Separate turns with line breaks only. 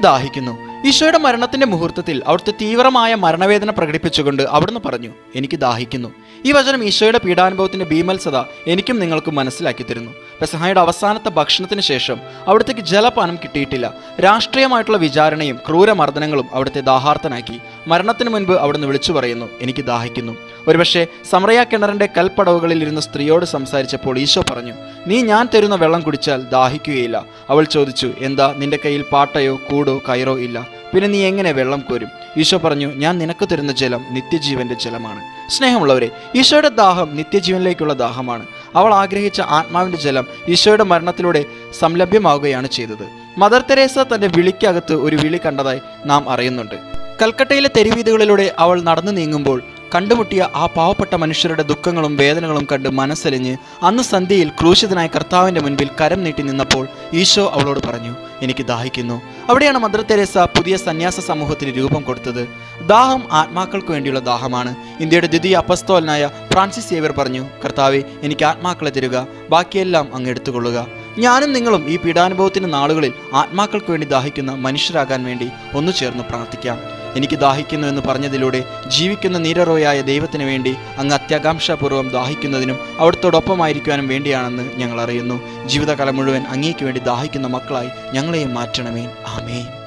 ദാഹിക്കുന്നു ഈശോയുടെ മരണത്തിന്റെ മുഹൂർത്തത്തിൽ അവിടുത്തെ തീവ്രമായ മരണവേദന പ്രകടിപ്പിച്ചുകൊണ്ട് അവിടുന്ന് പറഞ്ഞു എനിക്ക് ദാഹിക്കുന്നു ഈ വചനം ഈശോയുടെ പീഡാനുഭവത്തിന്റെ ഭീമത്സത എനിക്കും നിങ്ങൾക്കും മനസ്സിലാക്കി തരുന്നു പെസഹായുടെ അവസാനത്തെ ഭക്ഷണത്തിന് ശേഷം അവിടത്തേക്ക് ജലപാനം കിട്ടിയിട്ടില്ല രാഷ്ട്രീയമായിട്ടുള്ള വിചാരണയും ക്രൂരമർദ്ദനങ്ങളും അവിടുത്തെ ദാഹാർത്തനാക്കി മരണത്തിന് മുൻപ് അവിടുന്ന് വിളിച്ചു പറയുന്നു എനിക്ക് ദാഹിക്കുന്നു ഒരുപക്ഷെ സമറയ കിണറിന്റെ കൽപ്പടവുകളിൽ ഇരുന്ന സ്ത്രീയോട് സംസാരിച്ചപ്പോൾ ഈശോ പറഞ്ഞു നീ ഞാൻ തരുന്ന വെള്ളം കുടിച്ചാൽ ദാഹിക്കുകയില്ല അവൾ ചോദിച്ചു എന്താ നിന്റെ കയ്യിൽ പാട്ടയോ കൂടോ കയറോ ഇല്ല പിന്നെ നീ എങ്ങനെ വെള്ളം കോരും ഈശോ പറഞ്ഞു ഞാൻ നിനക്ക് തരുന്ന ജലം നിത്യജീവന്റെ ജലമാണ് സ്നേഹമുള്ളവരെ ഈശോയുടെ ദാഹം നിത്യജീവനിലേക്കുള്ള ദാഹമാണ് അവൾ ആഗ്രഹിച്ച ആത്മാവിന്റെ ജലം ഈശോയുടെ മരണത്തിലൂടെ സംലഭ്യമാവുകയാണ് ചെയ്തത് മദർ തെരേസ തന്റെ വിളിക്കകത്ത് ഒരു വിളി കണ്ടതായി നാം അറിയുന്നുണ്ട് കൽക്കട്ടയിലെ തെരുവീതികളിലൂടെ അവൾ നടന്നു നീങ്ങുമ്പോൾ കണ്ടുമുട്ടിയ ആ പാവപ്പെട്ട മനുഷ്യരുടെ ദുഃഖങ്ങളും വേദനകളും കണ്ട് മനസ്സലിഞ്ഞ് അന്ന് സന്ധ്യയിൽ ക്രൂശിതനായ കർത്താവിന്റെ മുൻപിൽ കരം നീട്ടി നിന്നപ്പോൾ ഈശോ അവളോട് പറഞ്ഞു എനിക്ക് ദാഹിക്കുന്നു അവിടെയാണ് മദർ തെരേസ പുതിയ സന്യാസ സമൂഹത്തിന് രൂപം കൊടുത്തത് ദാഹം ആത്മാക്കൾക്ക് വേണ്ടിയുള്ള ദാഹമാണ് ഇന്ത്യയുടെ ദ്വിതീയ അപ്പസ്തോലനായ ഫ്രാൻസിസ് സേവർ പറഞ്ഞു കർത്താവെ എനിക്ക് ആത്മാക്കളെ തരിക ബാക്കിയെല്ലാം അങ്ങ് എടുത്തുകൊള്ളുക ഞാനും നിങ്ങളും ഈ പീഡാനുഭവത്തിന്റെ നാളുകളിൽ ആത്മാക്കൾക്ക് വേണ്ടി ദാഹിക്കുന്ന മനുഷ്യരാകാൻ വേണ്ടി ഒന്നു ചേർന്ന് പ്രാർത്ഥിക്കാം എനിക്ക് ദാഹിക്കുന്നു എന്ന് പറഞ്ഞതിലൂടെ ജീവിക്കുന്ന നീരറോയായ ദൈവത്തിന് വേണ്ടി അങ്ങ് അത്യാകാംക്ഷാപൂർവ്വം ദാഹിക്കുന്നതിനും അവിടുത്തോടൊപ്പമായിരിക്കാനും വേണ്ടിയാണെന്ന് ഞങ്ങൾ അറിയുന്നു ജീവിതകാലം മുഴുവൻ അങ്ങേക്ക് വേണ്ടി ദാഹിക്കുന്ന മക്കളായി ഞങ്ങളെയും മാറ്റണമേ ആമേ